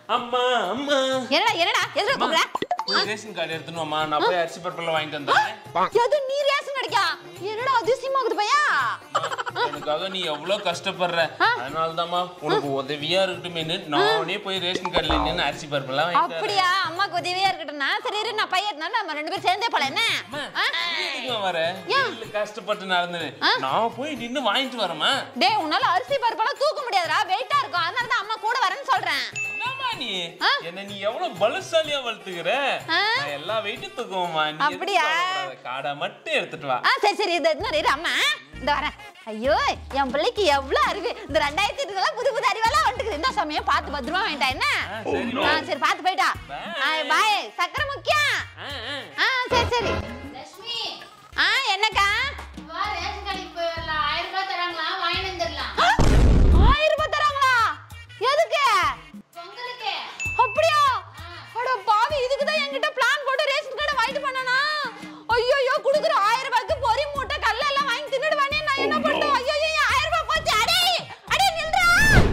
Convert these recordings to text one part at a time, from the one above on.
அம்மா அம்மா என்னடா என்னடா எதுல கூப்பிடுற போய் ரேஷன் கார்டு எடுத்துன்னு வாம்மா நான் போய் அரிசி பருப்பெல்லாம் வாங்கிட்டு வந்துடுறேன் எது நீ ரேஷன் கிடைக்கா என்னடா அதிசயமாகுது பையா எனக்காக நீ எவ்வளவு கஷ்டப்படுற அதனாலதாம்மா உனக்கு உதவியா இருக்கட்டுமேனு நானே போய் ரேஷன் கடையில நின்று அரிசி பருப்பெல்லாம் வாங்கிட்டு வரேன். அப்படியா அம்மாக்கு உதவியா இருக்கட்டும்னா சரி இரு நான் பையன் இருந்தாலும் நம்ம ரெண்டு பேரும் சேர்ந்தே போல என்ன ஆ? நீ எதுக்கும்மா வர வெயில்ல கஷ்டப்பட்டு நடந்தது நான் போய் நின்னு வாங்கிட்டு வரேம்மா டேய் உன்னால அரிசி பருப்பெல்லாம் தூக்க முடியாதுடா வெயிட்டா இருக்கும் அதனால தான் அம்மா கூட வரேன்னு சொல்றேன் என்னம்மா நீ என்ன நீ எவ்வளவு பலசாலியா வளர்த்துக்கிற ஆ? நான் எல்லா வெயிட்டும் தூக்குவோம்மா நீ எதுக்கு அப்படியா? கவலைப்படாத. காடை மட்டும் எடுத்துட்டு வா ஆ சரி சரி இது இன்னொரு இரு அம்மா இந்த வரேன் ஐயோ என் பிள்ளைக்கு எவ்வளவு அறிவு இந்த ரெண்டாயிரத்தி எட்டுலாம் புது புது அறிவெல்லாம் வந்துக்குது இந்த சமயம் பார்த்து பத்திரமா வேண்டாம் என்ன சரிம்மா. ஆ சரி பார்த்து போயிட்டா Bye. பாய் சக்கரை முக்கியம் ஆ, ஆ. ஆ சரி சரி லட்சுமி ஆ என்னக்கா வா ரேஷன் கடைக்கு போயிடலாம் ஆயிரம் ரூபாய் தராங்களா வாங்கிட்டு வந்துடலாம் ஆயிரம் ரூபாய் தராங்களா எதுக்கு பொங்கலுக்கு அப்படியா அட பாவி இதுக்கு தான் என்கிட்ட பிளான் போட்டு ரேஷன் கடை வாங்கிட்டு பண்ணனா ஐயோ குடுக்குற ஆயிரம் ரூபாய்க்கு பொரி மூட்டை கல்ல எல்லாம் வாங்கி தின்னுடுவானே நான் என்ன பண்ணுவேன் ஐயோ ஆயிரம் ரூபாய் போச்சு அடே அடே நில்றா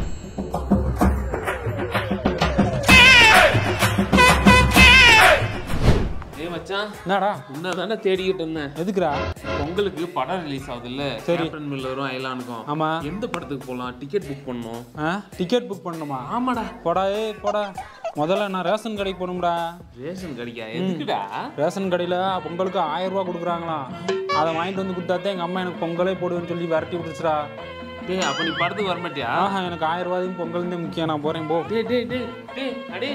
டேய் மச்சான் என்னடா உன்னை தானே தேடிக்கிட்டு இருந்தேன் எதுக்குடா பொங்கலுக்கு படம் ரிலீஸ் ஆகுதுல்ல சரி. கேப்டன் மில்லரும் அயலானுக்கும் ஆமா. எந்த படத்துக்கு போலாம் டிக்கெட் புக் பண்ணணும் ஆ டிக்கெட் புக் பண்ணணுமா ஆமாடா போடா ஏய் போடா முதல்ல நான் ரேஷன் கடைக்கு போகணும்டா ரேஷன் கடைக்கா எதுக்குடா ரேஷன் கடையில் பொங்கலுக்கு ஆயிரம் ரூபா கொடுக்குறாங்களாம் அதை வாங்கிட்டு வந்து கொடுத்தாதான் எங்கள் அம்மா எனக்கு பொங்கலே போடுவேன்னு சொல்லி விரட்டி விட்டுச்சுடா டேய் அப்ப நீ படத்துக்கு வர மாட்டியா ஆஹா எனக்கு ஆயிரம் ரூபாயும் பொங்கல் தான் முக்கியம் நான் போகிறேன் போ டேய் டேய் டேய் டேய் அடே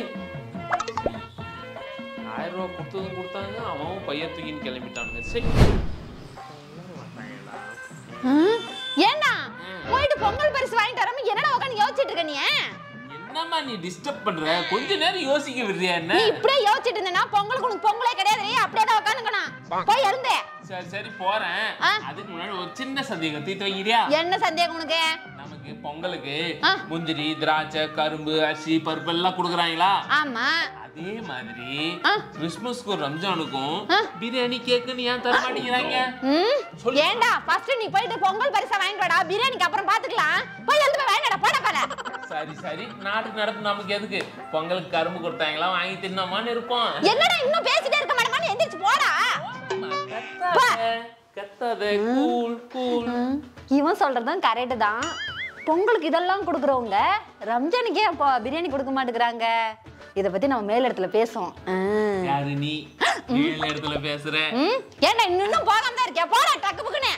ஆயிரம் ரூபாய் கொடுத்ததும் கொடுத்தாங்க அவன் பையன் தூக்கின்னு கிளம்பிட்டானுங்க சரி ம், ஏண்டா போயிட்டு பொங்கல் பரிசு வாங்கிட்டு வராம என்னடா உட்காந்து யோசிச்சுட்டு இருக்க நீ என்னம்மா நீ டிஸ்டர்ப் பண்ற கொஞ்ச நேரம் யோசிக்க விடுறியா என்ன நீ இப்படியே யோசிச்சுட்டு இருந்தேனா பொங்கலுக்கு உனக்கு பொங்கலே கிடையாது அப்படியே தான் உட்காந்துக்கணும் போய் எழுந்தே சரி சரி போறேன் ஆ. அதுக்கு முன்னாடி ஒரு சின்ன சந்தேகம் தீர்த்து வைக்கிறியா என்ன சந்தேகம் உனக்கு நமக்கு பொங்கலுக்கு ஆ. முந்திரி திராட்சை கரும்பு அரிசி பருப்பு எல்லாம் கொடுக்குறாங்களா ஆமா அதே மாதிரி ஆ. கிறிஸ்மஸ்க்கும் ரம்ஜானுக்கும் ஆ. பிரியாணி கேக்குன்னு ஏன் தர மாட்டேங்கிறாங்க ம் சொல்லு. ஏண்டா ஃபர்ஸ்ட் நீ போயிட்டு பொங்கல் பரிசா வாங்கிட்டு வாடா பிரியாணிக்கு அப்புறம் பாத்துக்கலாம் போய் எழுந்து போய் வாங்கிடா போடா போல சரி சரி நாட்டுக்கு நடப்பு நமக்கு எதுக்கு பொங்கலுக்கு கரும்பு கொடுத்தாங்களா வாங்கி தின்னோமான்னு இருப்போம் என்னடா இன்னும் பேசிட்டே இருக்க மாட்டேமான்னு எந்திரிச்சு போடா கத்தாத கத்தாத கூல் கூல் இவன் சொல்றதும் கரெக்டு தான் பொங்கலுக்கு இதெல்லாம் கொடுக்குறவங்க ரம்ஜானுக்கே அப்போ பிரியாணி கொடுக்க மாட்டேங்கிறாங்க இதை பத்தி நம்ம மேல் இடத்துல பேசுவோம் ஆ. யாரு நீ கீழ இடத்துல பேசுற ம் ஏன்டா இன்னும் இன்னும் போகாம தான் இருக்கியா போடா டக்கு புக்குன்னு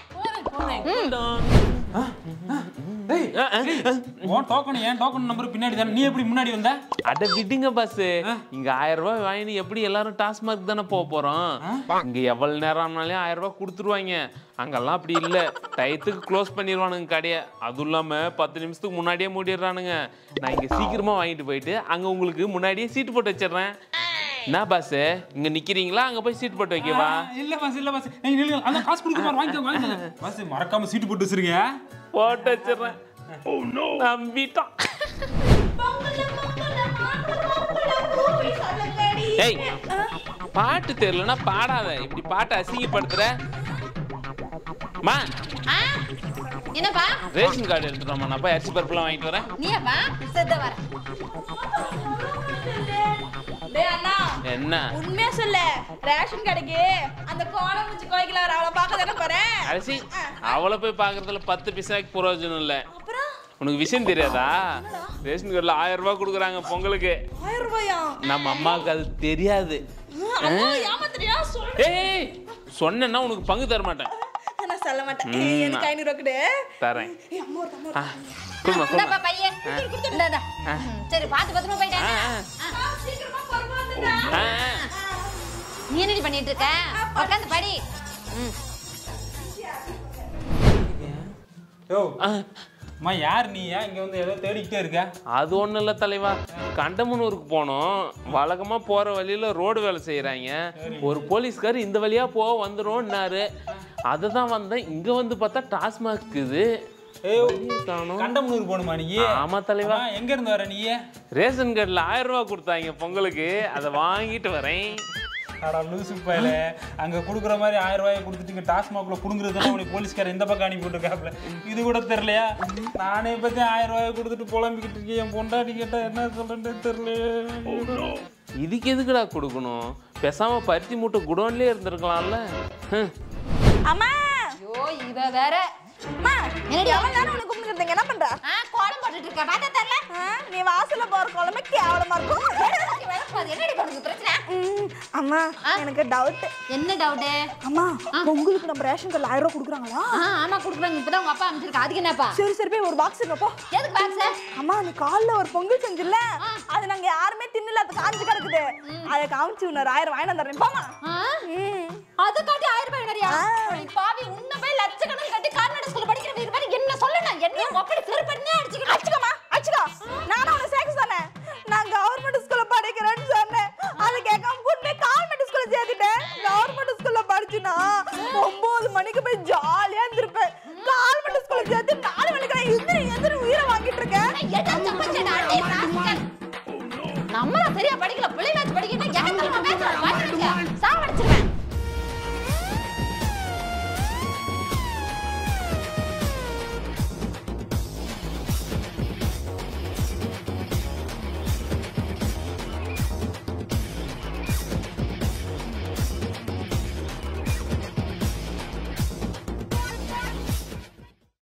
ஏய் உன் டோக்கன் ஏன் டோக்கன் நம்பர் பின்னாடி தானே நீ எப்படி முன்னாடி வந்த அட விடுங்க பஸ் இங்க ஆயிரம் ரூபாய் வாங்கி எப்படி எல்லாரும் டாஸ்மார்க் தானே போக போறோம் இங்க எவ்வளவு நேரம் ஆனாலும் ஆயிரம் ரூபாய் கொடுத்துருவாங்க அங்கெல்லாம் அப்படி இல்ல டயத்துக்கு க்ளோஸ் பண்ணிடுவானுங்க கடையை அதுவும் இல்லாம பத்து நிமிஷத்துக்கு முன்னாடியே மூடிடுறானுங்க நான் இங்க சீக்கிரமா வாங்கிட்டு போயிட்டு அங்க உங்களுக்கு முன்னாடியே சீட்டு போட்டு வச்சிடுறேன் என்ன பாஸ் இங்க நிக்கிறீங்களா அங்க போய் சீட் போட்டு வைக்கவா இல்ல பாஸ் இல்ல பாஸ் நீங்க நில்லுங்க அந்த காசு கொடுக்க பாரு வாங்கிக்கோங்க வாங்கிக்கோங்க பாஸ் மறக்காம சீட்டு போட்டு வச்சிருங்க போட்டு வச்சிடுறேன் நம்பிட்டான் ஏய் பாட்டு தெரியலன்னா பாடாத இப்படி பாட்டை அசிங்கப்படுத்துற மா ஆ? என்னப்பா ரேஷன் கார்டு எடுத்துட்டோமா நான் போய் அரிசி பருப்புலாம் வாங்கிட்டு வரேன் நீயப்பா செத்த வர டேய் அண்ணா என்ன உண்மையா சொல்ல ரேஷன் கடைக்கு அந்த கோலம் முடிச்சு கோயிக்கல வர அவளை பார்க்க தானே போறேன் அரிசி அவளை போய் பார்க்கறதுல பத்து பைசாக்கு பிரயோஜனம் இல்லை அப்புறம் உனக்கு விஷயம் தெரியாதா ரேஷன் கார்டில் ஆயிரம் ரூபாய் கொடுக்குறாங்க பொங்கலுக்கு ஆயிரம் ரூபாயா நம்ம அம்மாவுக்கு அது தெரியாது அம்மா ஏமாத்துறியா சொல்லு ஏய் சொன்னேன்னா உனக்கு பங்கு தர மாட்டேன் நான் சொல்ல மாட்டேன் எனக்கு ஐநூறு ரூபா கொடு தரேன் ஏய், அம்மா ஒரு தம்மா ஆ, கொடுமா கொடுமா இந்தாப்பா பையன் இந்தா, இந்தா. ம், சரி பார்த்து பத்திரமா போயிட்டேன் ஆ, ஆ. சீக்கிரமா பொறுப்பா வந்துடா ஆ, நீ என்னடி பண்ணிட்டு இருக்க உட்காந்து படி ம் யோ ஆ. அம்மா யார் நீ ஏன் இங்க வந்து ஏதோ தேடிக்கிட்டே இருக்க அது ஒன்றும் இல்லை தலைவா கண்டமனூருக்கு போனோம் வழக்கமாக போகிற வழியில் ரோடு வேலை செய்கிறாங்க ஒரு போலீஸ்கார் இந்த வழியாக போக வந்துடும்னாரு அதை தான் வந்தேன் இங்கே வந்து பார்த்தா டாஸ்மாக் இருக்குது ஏய் வழியை காணோம் கண்டமனூர் போகணுமா நீ ஆமா தலைவா அம்மா, எங்க இருந்து வர நீ ரேஷன் கார்டில் ஆயிரம் ரூபா கொடுத்தாங்க பொங்கலுக்கு அதை வாங்கிட்டு வரேன் அடா லூசு பயல அங்க கொடுக்குற மாதிரி ஆயிரம் ரூபாயை கொடுத்துட்டு இங்க டாஸ்மாக்ல புடுங்குறதுன்னா உனக்கு போலீஸ்காரர் இந்த பக்கம் அனுப்பி விட்டுருக்காப்ல இது கூட தெரியலையா நானே பத்தி ஆயிரம் ரூபாயை கொடுத்துட்டு புலம்பிக்கிட்டு இருக்கேன் என் பொண்டாட்டி கேட்டா என்ன சொல்றேன்னு தெரியல இதுக்கு எதுக்குடா கொடுக்கணும் பேசாம பருத்தி மூட்டை குடோன்லயே இருந்திருக்கலாம்ல ஹம். அம்மா ஐயோ இவ வேற அம்மா என்னடி அவன் தானே உனக்கு கூப்பிட்டு என்ன பண்ற ஆ கோலம் போட்டுட்டு இருக்க பார்த்தா தெரியல ஆ, நீ வாசல்ல போற குழம்பு கேவலமா இருக்கும் அது என்னடி பண்ணுது பிரச்சனை ம், அம்மா எனக்கு டவுட் என்ன டவுட்டு அம்மா உங்களுக்கு நம்ம ரேஷன் கார்டில் ஆயிரம் ரூபாய் கொடுக்குறாங்களா ஆ ஆமா கொடுக்குறாங்க இப்பதான் உங்க அப்பா அமைச்சிருக்கா அதுக்கு என்னப்பா சரி சரி போய் ஒரு பாக்ஸ் இருக்கப்போ எதுக்கு பாக்ஸ் அம்மா நீ காலைல ஒரு பொங்கல் செஞ்சுல அது நாங்க யாருமே தின்னல அது காஞ்சு கிடக்குது அதை காமிச்சு இன்னொரு ஆயிரம் வாங்கி வந்துடுறேன் போமா ம். அது காட்டி ஆயிரம் ரூபாய் நிறையா பாவி உன்ன போய் லட்சக்கணக்கு கட்டி கார்மெண்ட் ஸ்கூல்ல படிக்கிற வீடு மாதிரி என்ன சொல்லணும் என்ன அப்படி செருப்படினே அடிச்சுக்கிட்டு அடிச்சுக்கோமா அடிச்சுக்கோ நானும் உன்னை சேர்க்க சொன்னேன் நான் கவர்மெண்ட் ஸ்கூல்ல படிக்கிறேன்னு சொன்னேன் அதை கேட்காம கூட்டு போய் கான்வென்ட் ஸ்கூல்ல சேர்த்துட்டேன் கவர்மெண்ட் ஸ்கூல்ல படிச்சுனா ஒன்பது மணிக்கு போய் ஜாலியா இருந்திருப்பேன் கான்வென்ட் ஸ்கூல்ல சேர்த்து நாலு மணிக்கு நான் எந்திரி எந்திரி உயிரை வாங்கிட்டு இருக்கேன் எடா சப்பச்சடா அடே ராஸ்கல் நம்மள சரியா படிக்கல பிள்ளைங்களாச்சும் படிக்கணும் எனக்கு தெரியாம பேசுறேன்